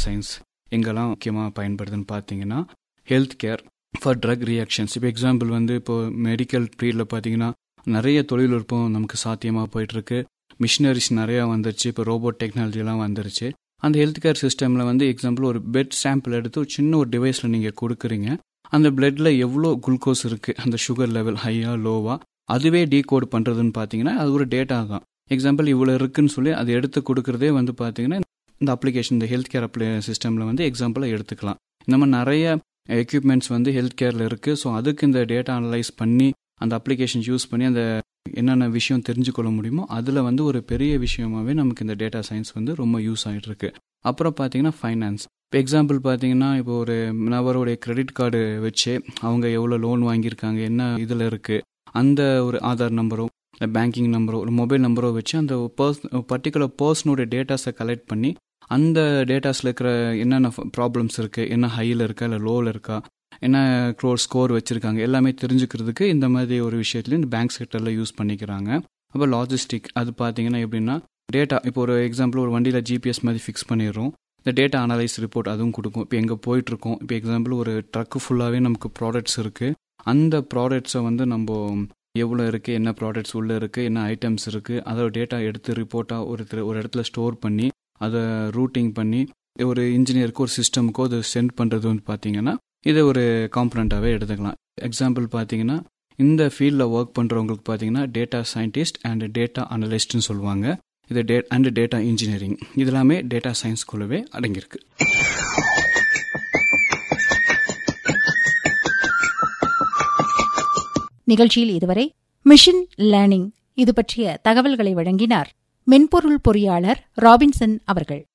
science எங்கெல்லாம் முக்கியமாக பயன்படுதுன்னு பார்த்தீங்கன்னா health care for drug reactions இப்போ எக்ஸாம்பிள் வந்து இப்போ மெடிக்கல் ஃபீல்டில் பார்த்தீங்கன்னா நிறைய தொழில்நுட்பம் நமக்கு சாத்தியமாக போயிட்டுருக்கு மிஷினரிஸ் நிறையா வந்துருச்சு இப்போ ரோபோட் டெக்னாலஜிலாம் வந்துருச்சு அந்த ஹெல்த் கேர் சிஸ்டமில் வந்து எக்ஸாம்பிள் ஒரு பெட் சாம்பிள் எடுத்து ஒரு சின்ன ஒரு டிவைஸில் நீங்கள் கொடுக்குறீங்க அந்த பிளட்டில் எவ்வளோ குளுக்கோஸ் இருக்குது அந்த சுகர் லெவல் ஹையா லோவா அதுவே டீகோட் பண்ணுறதுன்னு பார்த்தீங்கன்னா அது ஒரு டேட்டா தான் எக்ஸாம்பிள் இவ்வளோ இருக்குன்னு சொல்லி அதை எடுத்து கொடுக்குறதே வந்து பார்த்தீங்கன்னா இந்த அப்ளிகேஷன் இந்த ஹெல்த் கேர் அப்ளை சிஸ்டமில் வந்து எக்ஸாம்பிளாக எடுத்துக்கலாம் இந்த மாதிரி நிறைய எக்யூப்மெண்ட்ஸ் வந்து ஹெல்த் கேரில் இருக்குது ஸோ அதுக்கு இந்த டேட்டா அனலைஸ் பண்ணி அந்த அப்ளிகேஷன் யூஸ் பண்ணி அந்த என்னென்ன விஷயம் தெரிஞ்சுக்கொள்ள முடியுமோ அதில் வந்து ஒரு பெரிய விஷயமாகவே நமக்கு இந்த டேட்டா சயின்ஸ் வந்து ரொம்ப யூஸ் ஆகிட்டு இருக்கு அப்புறம் பார்த்தீங்கன்னா ஃபைனான்ஸ் இப்போ எக்ஸாம்பிள் பார்த்தீங்கன்னா இப்போ ஒரு நபருடைய கிரெடிட் கார்டு வச்சு அவங்க எவ்வளோ லோன் வாங்கியிருக்காங்க என்ன இதில் இருக்குது அந்த ஒரு ஆதார் நம்பரோ இல்லை பேங்கிங் நம்பரோ ஒரு மொபைல் நம்பரோ வச்சு அந்த பர்ஸ் பர்டிகுலர் பர்சனோட டேட்டாஸை கலெக்ட் பண்ணி அந்த டேட்டாஸில் இருக்கிற என்னென்ன ப்ராப்ளம்ஸ் இருக்குது என்ன ஹையில் இருக்கா இல்லை லோவில் இருக்கா என்ன க்ரோர் ஸ்கோர் வச்சுருக்காங்க எல்லாமே தெரிஞ்சுக்கிறதுக்கு இந்த மாதிரி ஒரு விஷயத்துலையும் இந்த பேங்க் செக்டரில் யூஸ் பண்ணிக்கிறாங்க அப்போ லாஜிஸ்டிக் அது பார்த்தீங்கன்னா எப்படின்னா டேட்டா இப்போ ஒரு எக்ஸாம்பிள் ஒரு வண்டியில் ஜிபிஎஸ் மாதிரி ஃபிக்ஸ் பண்ணிடுறோம் இந்த டேட்டா அனலைஸ் ரிப்போர்ட் அதுவும் கொடுக்கும் இப்போ எங்கே போயிட்டுருக்கோம் இப்போ எக்ஸாம்பிள் ஒரு ட்ரக்கு ஃபுல்லாகவே நமக்கு ப்ராடக்ட்ஸ் இருக்குது அந்த ப்ராடக்ட்ஸை வந்து நம்ம எவ்வளோ இருக்குது என்ன ப்ராடக்ட்ஸ் உள்ளே இருக்குது என்ன ஐட்டம்ஸ் இருக்குது அதோட டேட்டா எடுத்து ரிப்போர்ட்டாக ஒரு ஒரு இடத்துல ஸ்டோர் பண்ணி அதை ரூட்டிங் பண்ணி ஒரு இன்ஜினியருக்கு ஒரு சிஸ்டமுக்கோ அது சென்ட் பண்ணுறது வந்து பார்த்தீங்கன்னா இதை ஒரு காம்பனண்ட்டாகவே எடுத்துக்கலாம் எக்ஸாம்பிள் பார்த்தீங்கன்னா இந்த ஃபீல்டில் ஒர்க் பண்ணுறவங்களுக்கு பார்த்தீங்கன்னா டேட்டா சயின்டிஸ்ட் அண்ட் டேட்டா அனலிஸ்ட்னு சொல்லுவாங்க இது டே அண்ட் டேட்டா இன்ஜினியரிங் இதெல்லாமே டேட்டா சயின்ஸ்குள்ளவே அடங்கியிருக்கு நிகழ்ச்சியில் இதுவரை மிஷின் லேர்னிங் இது பற்றிய தகவல்களை வழங்கினார் மென்பொருள் பொறியாளர் ராபின்சன் அவர்கள்